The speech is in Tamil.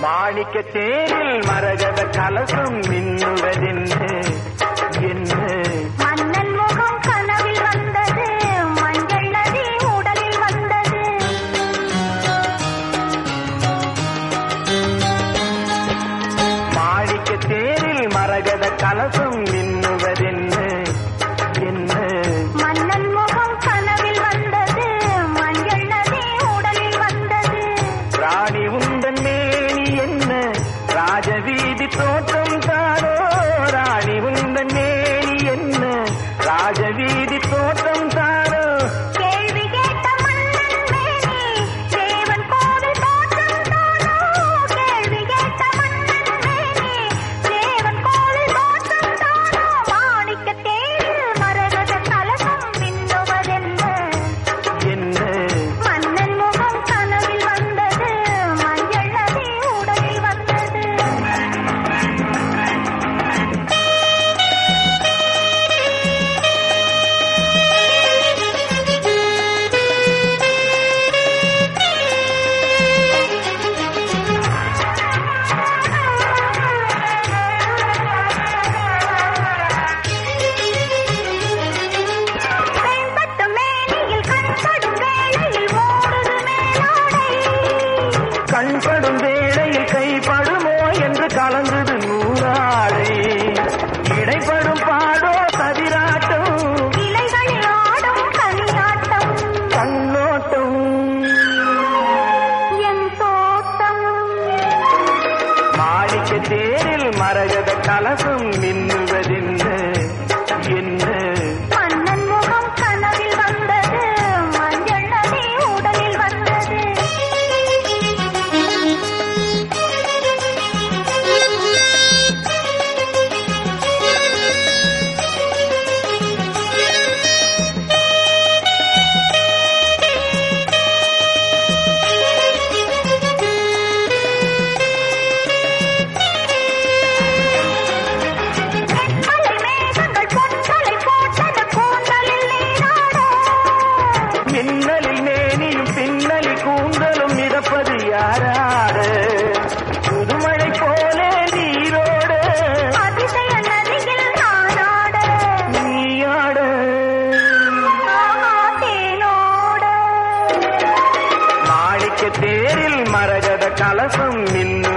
மாணிக்க தேரில் மரகத கலசம் மின்னுவதென்ன என்ன மன்னன் முகம் கனவில் வந்தது மஞ்சள் நதி உடலில் வந்தது மாணிக்க தேரில் மரகத கலசம் மின்னுவதென்ன என்ன மன்னன் முகம் கனவில் வந்தது மஞ்சள் நதி உடலில் வந்தது ராணி உந்தன் மேனி என்ன ராஜவீதி தோற்றம் தானோ ராணி உந்தன் மேனி என்ன ராஜவீதி தோற்றம் தானோ கேள்வி கேட்ட மன்னன் மேனி தேவன் கோவில் தோற்றம் தானோ கேள்வி கேட்ட மன்னன் மேனி தேவன் கோவில் தோற்றம் தானோ மாணிக்க தேரில் மரகத கலசம் மின்னுவதென்ன என்ன மன்னன் முகம் கனவில் வந்தது மஞ்சள் நதி உடலில் வந்தது வெண்பட்டு மேனியில் கண்படும் வேளையில் ஓடுது மேலாடை கண்படும் வேளையில் கைப்படுமோ என்று கலந்தது நூறாடை இடைப்படும் பாடோ சதிராட்டம் இலைகளில் ஆடும் கனியாட்டம் கண்ணோட்டம் என் தோட்டம் மாணிக்க தேரில் மரகத கலசம் மின்னுவதென்ன என்ன மன்னன் முகம் கனவில் வந்தது மஞ்சள் நதி உடலில் வந்தது மலை மேகங்கள் பொன்தலை போட்டது கூந்தலில் நீராட மின்னலில் மேனியும் பின்னலில் கூந்தலும் மிதப்பது யாராட புதுமழை போல நீரோட அதிசய நதியில் நானாட நீயாட ஆஹா தேனோட மாணிக்க தேரில் மரகத கலசம் மின்னு